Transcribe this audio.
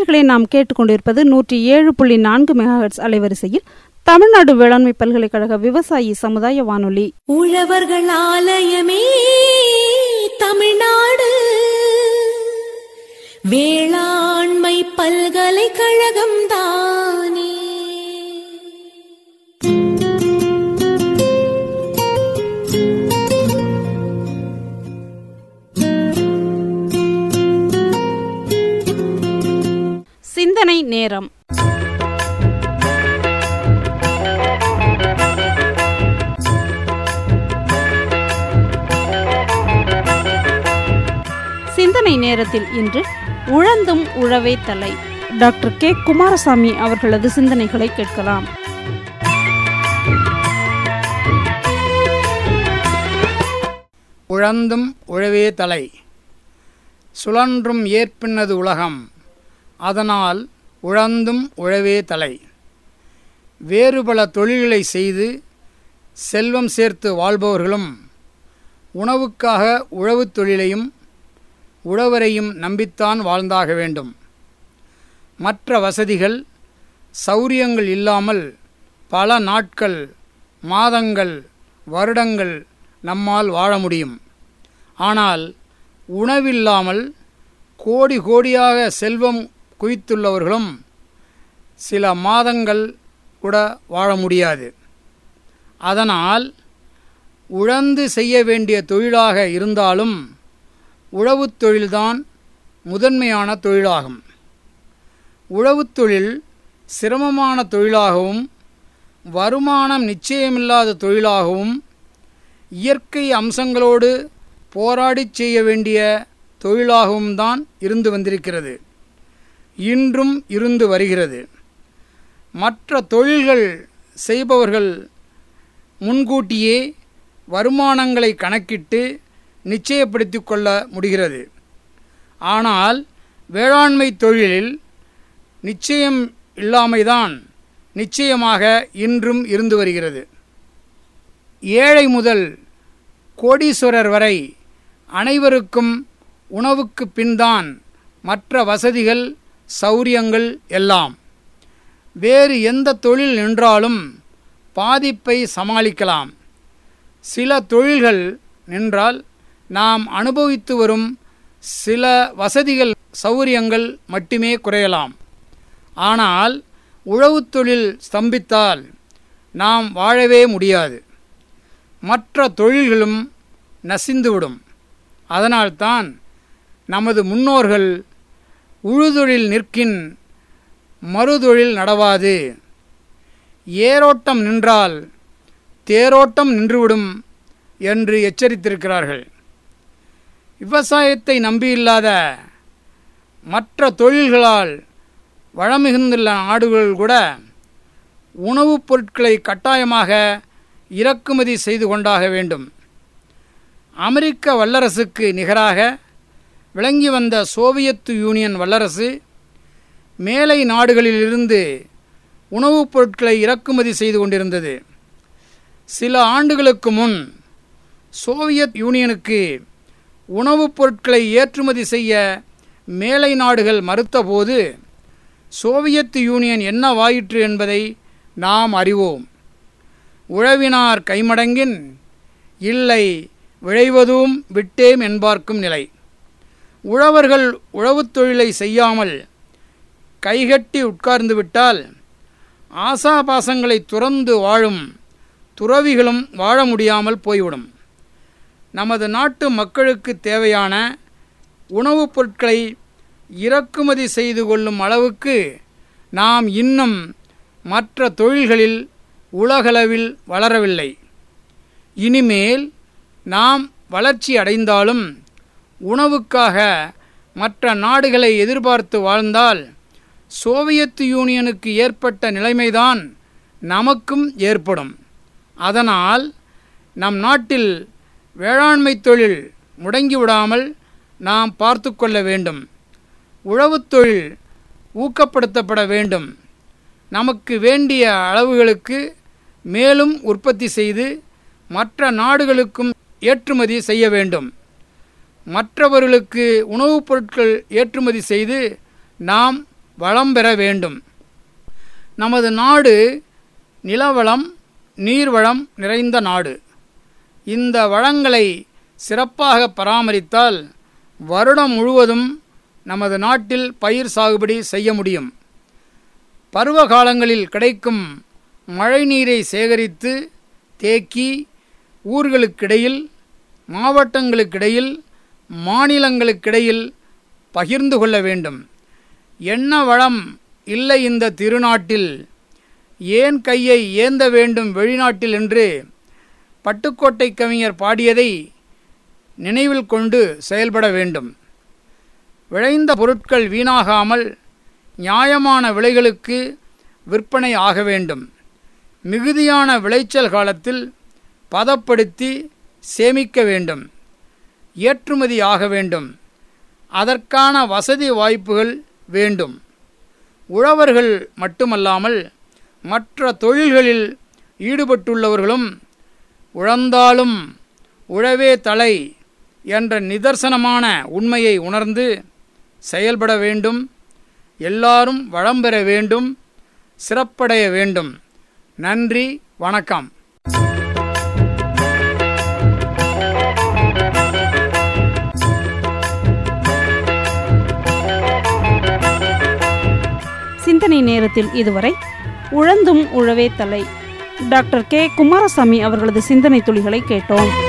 நேர்களை நாம் கேட்டுக்கொண்டிருப்பது நூற்றி ஏழு புள்ளி நான்கு மெகாஹெட்ஸ் அலைவரிசையில் தமிழ்நாடு வேளாண்மை பல்கலைக்கழக விவசாயி சமுதாய வானொலி உழவர்கள் ஆலயமே தமிழ்நாடு வேளாண்மை பல்கலைக்கழகம் தானே சிந்தனை நேரம் சிந்தனை நேரத்தில் இன்று உழந்தும் உழவே தலை டாக்டர் கே குமாரசாமி அவர்களது சிந்தனைகளை கேட்கலாம் உழந்தும் உழவே தலை சுழன்றும் ஏற்பின்னது உலகம் அதனால் உழந்தும் உழவே தலை வேறு பல தொழில்களை செய்து செல்வம் சேர்த்து வாழ்பவர்களும் உணவுக்காக உழவுத் தொழிலையும் உழவரையும் நம்பித்தான் வாழ்ந்தாக வேண்டும் மற்ற வசதிகள் சௌரியங்கள் இல்லாமல் பல நாட்கள் மாதங்கள் வருடங்கள் நம்மால் வாழ முடியும் ஆனால் உணவில்லாமல் கோடி கோடியாக செல்வம் குவித்துள்ளவர்களும் சில மாதங்கள் கூட வாழ முடியாது அதனால் உழந்து செய்ய வேண்டிய தொழிலாக இருந்தாலும் உழவுத் தொழில்தான் முதன்மையான தொழிலாகும் உழவுத் தொழில் சிரமமான தொழிலாகவும் வருமானம் நிச்சயமில்லாத தொழிலாகவும் இயற்கை அம்சங்களோடு போராடிச் செய்ய வேண்டிய தொழிலாகவும் தான் இருந்து வந்திருக்கிறது இன்றும் இருந்து வருகிறது மற்ற தொழில்கள் செய்பவர்கள் முன்கூட்டியே வருமானங்களை கணக்கிட்டு நிச்சயப்படுத்தி கொள்ள முடிகிறது ஆனால் வேளாண்மை தொழிலில் நிச்சயம் இல்லாமைதான் நிச்சயமாக இன்றும் இருந்து வருகிறது ஏழை முதல் கோடீஸ்வரர் வரை அனைவருக்கும் உணவுக்கு பின்தான் மற்ற வசதிகள் சௌரியங்கள் எல்லாம் வேறு எந்த தொழில் நின்றாலும் பாதிப்பை சமாளிக்கலாம் சில தொழில்கள் நின்றால் நாம் அனுபவித்து வரும் சில வசதிகள் சௌரியங்கள் மட்டுமே குறையலாம் ஆனால் உழவுத் தொழில் ஸ்தம்பித்தால் நாம் வாழவே முடியாது மற்ற தொழில்களும் நசிந்துவிடும் அதனால்தான் நமது முன்னோர்கள் உழுதொழில் நிற்கின் மறுதொழில் நடவாது ஏரோட்டம் நின்றால் தேரோட்டம் நின்றுவிடும் என்று எச்சரித்திருக்கிறார்கள் விவசாயத்தை நம்பியில்லாத மற்ற தொழில்களால் வளமிகுந்துள்ள நாடுகள் கூட உணவுப் பொருட்களை கட்டாயமாக இறக்குமதி செய்து கொண்டாக வேண்டும் அமெரிக்க வல்லரசுக்கு நிகராக விளங்கி வந்த சோவியத்து யூனியன் வல்லரசு மேலை நாடுகளிலிருந்து உணவுப் பொருட்களை இறக்குமதி செய்து கொண்டிருந்தது சில ஆண்டுகளுக்கு முன் சோவியத் யூனியனுக்கு உணவுப் பொருட்களை ஏற்றுமதி செய்ய மேலை நாடுகள் மறுத்தபோது சோவியத் யூனியன் என்னவாயிற்று என்பதை நாம் அறிவோம் உழவினார் கைமடங்கின் இல்லை விழைவதும் விட்டேம் என்பார்க்கும் நிலை உழவர்கள் உழவுத் தொழிலை செய்யாமல் கைகட்டி உட்கார்ந்து விட்டால் ஆசாபாசங்களை துறந்து வாழும் துறவிகளும் வாழ முடியாமல் போய்விடும் நமது நாட்டு மக்களுக்கு தேவையான உணவுப் பொருட்களை இறக்குமதி செய்து கொள்ளும் அளவுக்கு நாம் இன்னும் மற்ற தொழில்களில் உலகளவில் வளரவில்லை இனிமேல் நாம் வளர்ச்சி அடைந்தாலும் உணவுக்காக மற்ற நாடுகளை எதிர்பார்த்து வாழ்ந்தால் சோவியத் யூனியனுக்கு ஏற்பட்ட நிலைமைதான் நமக்கும் ஏற்படும் அதனால் நம் நாட்டில் வேளாண்மை தொழில் முடங்கிவிடாமல் நாம் பார்த்து கொள்ள வேண்டும் உழவுத் தொழில் ஊக்கப்படுத்தப்பட வேண்டும் நமக்கு வேண்டிய அளவுகளுக்கு மேலும் உற்பத்தி செய்து மற்ற நாடுகளுக்கும் ஏற்றுமதி செய்ய வேண்டும் மற்றவர்களுக்கு உணவுப் பொருட்கள் ஏற்றுமதி செய்து நாம் வளம் பெற வேண்டும் நமது நாடு நிலவளம் நீர்வளம் நிறைந்த நாடு இந்த வளங்களை சிறப்பாக பராமரித்தால் வருடம் முழுவதும் நமது நாட்டில் பயிர் சாகுபடி செய்ய முடியும் பருவ காலங்களில் கிடைக்கும் மழைநீரை சேகரித்து தேக்கி ஊர்களுக்கிடையில் மாவட்டங்களுக்கிடையில் மாநிலங்களுக்கிடையில் பகிர்ந்து கொள்ள வேண்டும் என்ன வளம் இல்லை இந்த திருநாட்டில் ஏன் கையை ஏந்த வேண்டும் வெளிநாட்டில் என்று பட்டுக்கோட்டை கவிஞர் பாடியதை நினைவில் கொண்டு செயல்பட வேண்டும் விளைந்த பொருட்கள் வீணாகாமல் நியாயமான விலைகளுக்கு விற்பனை ஆக வேண்டும் மிகுதியான விளைச்சல் காலத்தில் பதப்படுத்தி சேமிக்க வேண்டும் ஏற்றுமதி ஆக வேண்டும் அதற்கான வசதி வாய்ப்புகள் வேண்டும் உழவர்கள் மட்டுமல்லாமல் மற்ற தொழில்களில் ஈடுபட்டுள்ளவர்களும் உழந்தாலும் உழவே தலை என்ற நிதர்சனமான உண்மையை உணர்ந்து செயல்பட வேண்டும் எல்லாரும் வளம் பெற வேண்டும் சிறப்படைய வேண்டும் நன்றி வணக்கம் சிந்தனை நேரத்தில் இதுவரை உழந்தும் உழவே தலை டாக்டர் கே குமாரசாமி அவர்களது சிந்தனை துளிகளை கேட்டோம்